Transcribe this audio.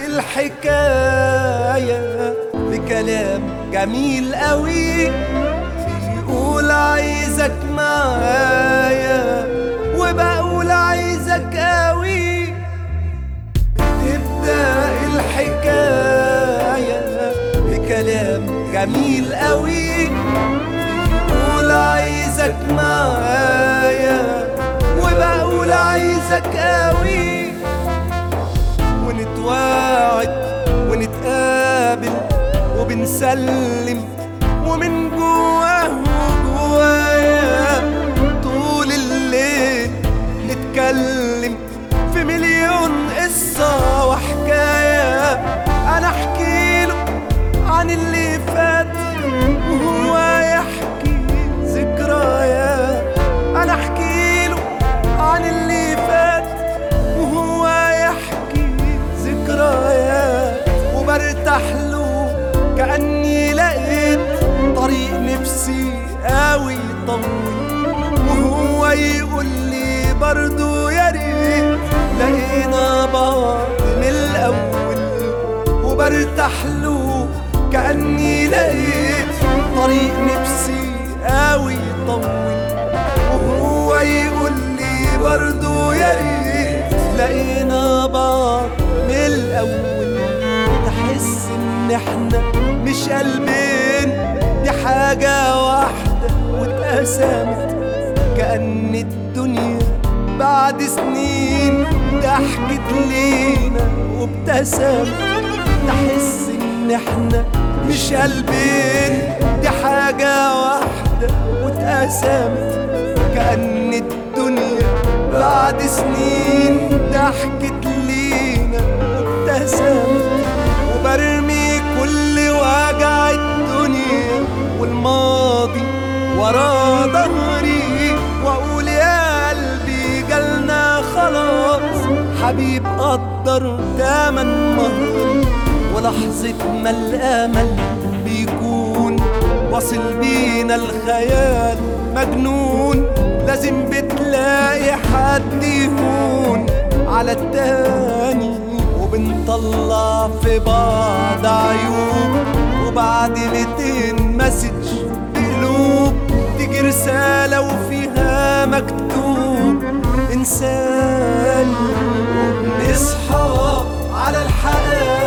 الحكاية بكلام جميل قوي بيقول عايزك معايا وبقول عايزك قوي تبدأ الحكاية بكلام جميل قوي بيقول عايزك معايا وبقول عايزك قوي ونتواعد ونتقابل وبنسلم ومن جواه وجوايا طول الليل نتكلم في مليون قصة وحكاية أنا أحكي له عن اللي فات وهو يحكي ذكريات أنا أحكي له عن اللي فات وهو يحكي ذكريات وبرتاح له كأني لقيت طريق نفسي قوي طويل وهو يقول لي برضو يا ريت لقينا بعض من الأول وبرتاح له كأني لقيت طريق نفسي قوي طويل وهو يقول لي برضو يا ريت لقينا بعض من الأول تحس إن إحنا مش قلبين دي حاجة واحدة واتقسمت كأن الدنيا بعد سنين ضحكت لينا وابتسمت تحس إن إحنا مش قلبين دي حاجة واحدة واتقسمت كأن الدنيا بعد سنين ضحكت لينا وابتسمت وبرمي كل وجع الدنيا والماضي ورا ظهري واقول يا قلبي جالنا خلاص حبيب قدر تمن مهري ولحظة ما الأمل بيكون واصل بينا الخيال مجنون لازم بتلاقي حد يهون على التاني وبنطلع في بعض عيوب وبعد ميتين مسج بقلوب تيجي رسالة وفيها مكتوب إنسان وبنصحى على الحقائق